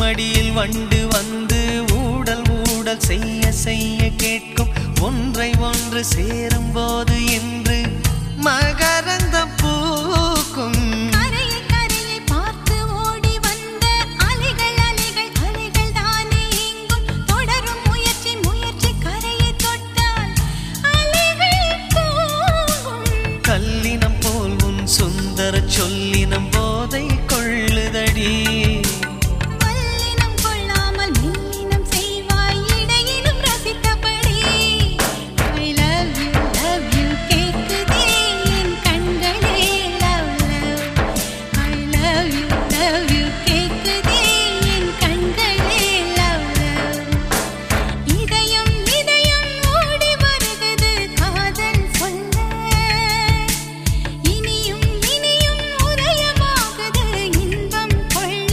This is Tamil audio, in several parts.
மடியில் வண்டு வந்து ஊடல் ஊடல் செய்ய செய்ய கேட்கும் ஒன்றை ஒன்று சேரும் போது என்று மகரந்த பூக்கும் கரையை கரையை பார்த்து ஓடி வந்த அலைகள் அலைகள் அலைகள் தானே எங்கும் தொடரும் முயற்சி முயற்சி கரையை தொட்டால் அலைகள் தூங்கும் கல்லினம் போல் உன் சுந்தர சொல்லினம் போதை கொள்ளுதடி வல்லினம் கொள்ளாமல் மெல்லினம் செய்வாய் இடையிலும் ரசித்தபடி I love you love you கேக்குதே என் கண்களே love love I love you love you கேக்குதே என் கண்களே love love இதயம் இதயம் ஓடி வருகிறது காதல் சொல்ல இனியும் இனியும் உதயமாகுது இன்பம் கொள்ள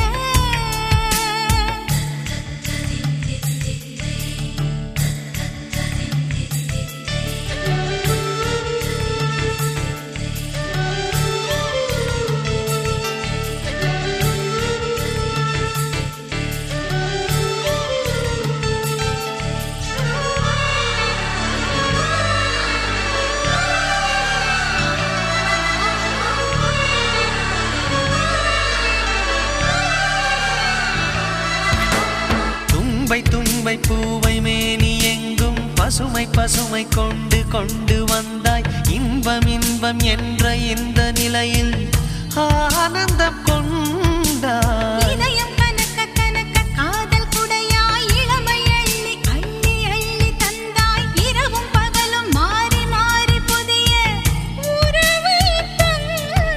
தும்பை தும்பை பூவை மேனி எங்கும் பசுமை பசுமை கொண்டு கொண்டு வந்தாய் இன்பம் இன்பம் என்ற இந்த நிலையில் ஆனந்தம் கொண்டாய் இதயம் கனக்க கனக்க காதல் குடையாய் இளமை அள்ளி அள்ளி அள்ளி தந்தாய் இரவும் பகலும் மாறி மாறி புதிய உறவை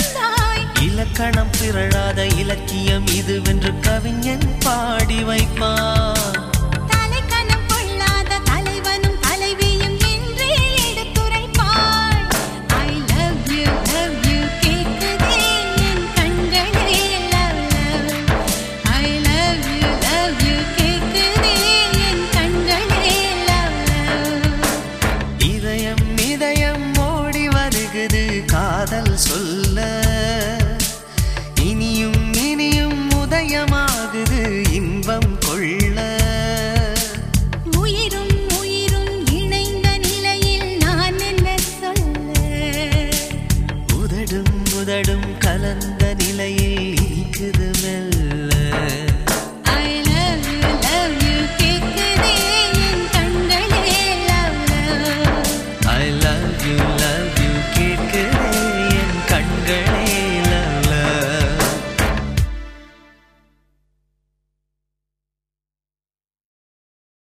தந்தாய் இலக்கணம் பிறழாத இலக்கியம் இதுவென்று கவிஞன் பாடி வைப்பான்